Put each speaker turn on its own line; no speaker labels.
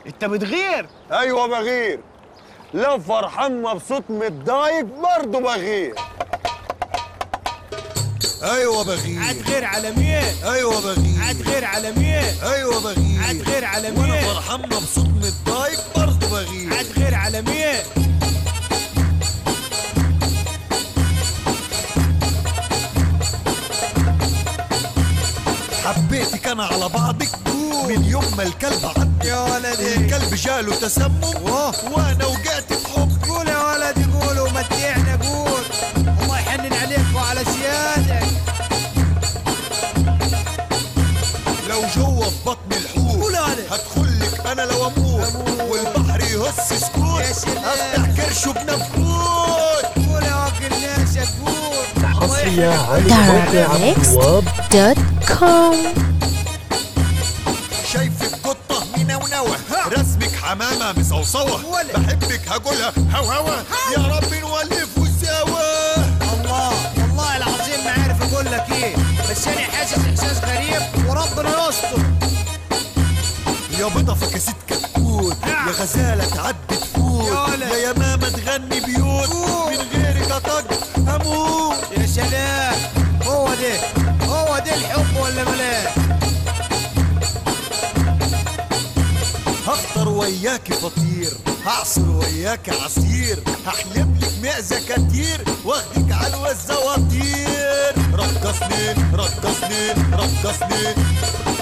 انت بتغير
ايوه بغير لو فرحان مبسوط متضايق برضه بغير
ايوه بغير
هتغير على مين
ايوه بغير
هتغير على مين
ايوه بغير
هتغير على
وانا
مين
فرحان مبسوط متضايق برضه بغير
هتغير على مين
حبيتك انا على بعضك من يوم ما الكلب عدى
يا ولدي
الكلب جاله تسمم وانا وقعت في حب
قول يا ولدي قول ومتعنا قول الله يحنن عليك وعلى سيادك
لو جوه في بطن الحوت
قول يا ولد.
هدخلك انا لو اموت والبحر يهص سكوت
يا سلام.
افتح كرشه بنفوت
قول يا واكل ناسك قول
حصرية على موقع
Mixed.
أبواب
دوت كوم
شايفك قطة منونوة رسمك حمامة مصوصوة
ولا.
بحبك هقولها هو هوا يا رب نولف سوا
الله والله العظيم ما عارف اقول لك ايه بس انا حاسس احساس غريب وربنا يستر
يا بيضة في كاسات كتكوت
نعم.
يا غزالة تعدي تفوت
يا ولد.
يا يمامة تغني بيوت
قول.
من غيرك اطق هموت
يا سلام هو ده هو ده الحب ولا ملاك
هفطر وياكي فطير هعصر وياكي عصير هحلب لك معزة كتير واخدك على الزواطير رقصني رقصني رقصني